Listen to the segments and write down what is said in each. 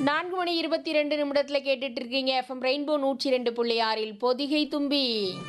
நான்கு மணி இருபத்தி ரெண்டு நிமிடத்துல கேட்டுட்டு இருக்கீங்க எஃப்எம் ரெயின்போ நூற்றி ரெண்டு புள்ளி ஆறில் பொதிகை தும்பி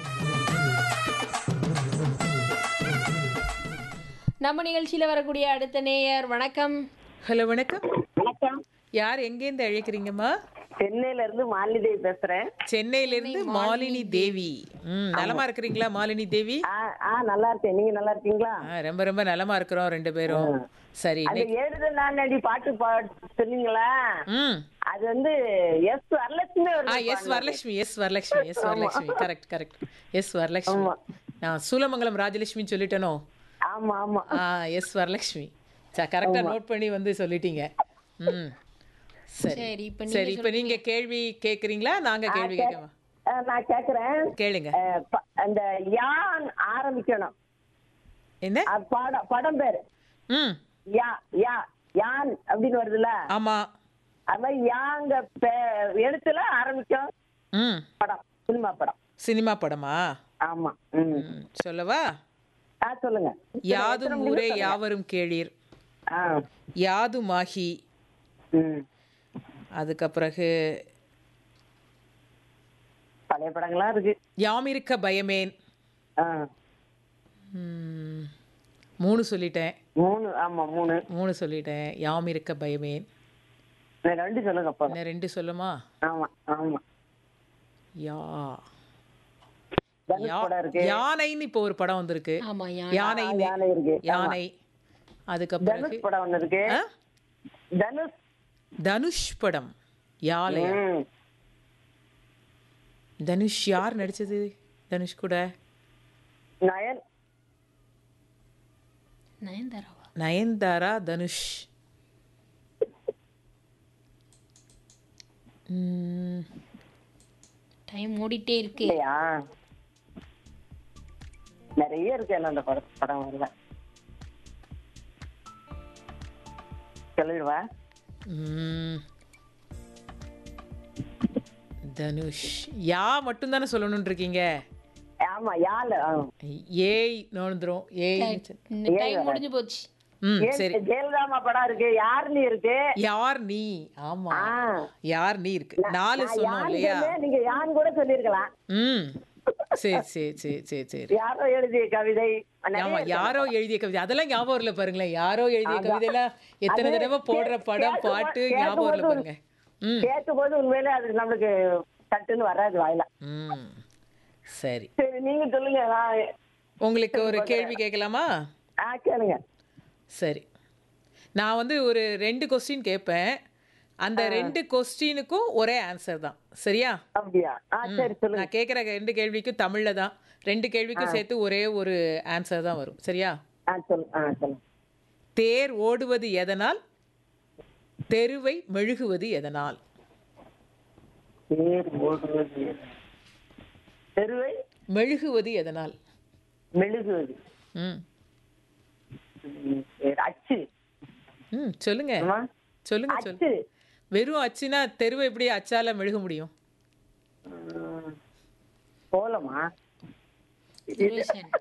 நம்ம நிகழ்ச்சியில வரக்கூடிய அடுத்த நேயர் வணக்கம் ஹலோ வணக்கம் வணக்கம் யார் எங்கேருந்து அழைக்கிறீங்கம்மா சென்னையில இருந்து மாலிதேவி பேசுறேன் சென்னையிலிருந்து மாலினி தேவி ம் நலமா இருக்கிறீங்களா மாலினி தேவி ஆ ஆ நல்லா இருக்கேன் நீங்க நல்லா இருக்கீங்களா ஆ, ரொம்ப ரொம்ப நலமா இருக்கிறோம் ரெண்டு பேரும் சரி அந்த இன்னைக்கு- ஏழுதல் நானடி பாட்டு பாட்டு சொன்னீங்களா ம் அது வந்து எஸ் வரலட்சுமி ஆ அவர்கள் S Varalakshmi S Varalakshmi S Varalakshmi correct correct S Varalakshmi நான் சூலமங்கலம் ராஜலட்சுமி சொல்லிட்டேனோ ஆமா ஆமா ஆ எஸ் வரலட்சுமி சரி கரெக்டாக நோட் பண்ணி வந்து சொல்லிட்டீங்க ம் சரி சரி இப்ப சரி இப்போ நீங்க கேள்வி கேக்குறீங்களா நாங்க கேள்வி கேட்கவா ஆ, நான் கேக்குறேன் கேளுங்க ஆ, ப- அந்த யான் ஆரம்பிக்கணும் என்ன அது படம் படம் பேரு ம் யா யா யான் அப்படின்னு வருதுல்ல ஆமா அது மாதிரி யாங்க பே- எழுத்துல ஆரம்பிக்கும் ம் படம் சினிமா படம் சினிமா படமா ஆமா ம் ம், சொல்லவா ஆ சொல்லுங்க யாதும் ஊரே யாவரும் கேளீர் ஆ யாதுமாகி ம் அதுக்கப்பிறகு பழைய படங்களா இருக்கு யாமிருக்க பயமேன் ஆ ம், மூணு சொல்லிட்டேன் மூணு ஆமா மூணு மூணு சொல்லிட்டேன் யாமிருக்க பயமேன் இந்த ரெண்டு சொல்லுங்க அப்போ இன்னும் ரெண்டு சொல்லுமா ஆமா ஆமா யா தனுஷ் யா- படம் இருக்கு யானைன்னு இப்போ ஒரு படம் வந்திருக்கு ஆமா யா யானைன்னு யானை இருக்கு யானை அதுக்கப்புறம் தனுஷ் படம் ஒண்ணு இருக்கு ஆ? தனுஷ் தனுஷ் படம் யாலையா ம். தனுஷ் யார் நடிச்சது தனுஷ் கூட நயன் நயன்தாராவா நயன்தாரா தனுஷ் ம், டைம் ஓடிட்டே இருக்கு இல்லையா நிறைய இருக்கு என்ன அந்த படம் படம் வரல சொல்லிடுவா ம். தனுஷ் யா மட்டும் தானே சொல்லணும்னு இருக்கீங்க ஆமா யாழ ஏய் நோந்துரும் ஏய் டைம் முடிஞ்சு போச்சு ம் சரி ஜெயலலிதாமா படம் இருக்கு யாருன்னு இருக்கு யார் நீ ஆமா ஆ. யார் நீ இருக்கு நாலு சொன்னோம் யான் இல்லையா சொன்னேன், நீங்க யான் கூட சொல்லிருக்கலாம் ம் சரி சரி சரி சரி சரி யாரோ எழுதிய கவிதை நிறைய ஆமா இருக்கு. யாரோ எழுதிய கவிதை அதெல்லாம் ஞாபகம் இல்ல பாருங்களேன் யாரோ எழுதிய கவிதைலாம் எத்தனை அது தடவை போடுற கே- படம் கேட்கும் பாட்டு போது- ஞாபகம் இல்ல கேட்கும் பாருங்க ம் கேட்கும் போது உண்மையிலே அது நம்மளுக்கு சட்டுன்னு வராது வாயில ம் சரி சரி நீங்க சொல்லுங்க நான் உங்களுக்கு ஒரு கேள்வி கேட்கலாமா ஆ கேளுங்க சரி நான் வந்து ஒரு ரெண்டு கொஸ்டின் கேட்பேன் அந்த ரெண்டு கொஸ்டினுக்கும் ஒரே ஆன்சர் தான் சரியா அப்படியா ஆ சரி சொல்லுங்க நான் கேட்குற ரெண்டு கேள்விக்கும் தமிழ்ல தான் ரெண்டு கேள்விக்கும் சேர்த்து ஒரே ஒரு ஆன்சர் தான் வரும் சரியா ஆ சொல்லு ஆ சொல்லுங்க தேர் ஓடுவது எதனால் தெருவை மெழுகுவது எதனால் தேர் ஓடுவது தெருவை மெழுகுவது எதனால் மெழுகுவது ம் ம், சரி, அச்சு ம் சொல்லுங்க ஆமா. சொல்லுங்க சொல்லு அச்சு வெறும் அச்சுனா தெருவை எப்படி அச்சால மெழுக முடியும் ம், கோலமா சுரேஷன்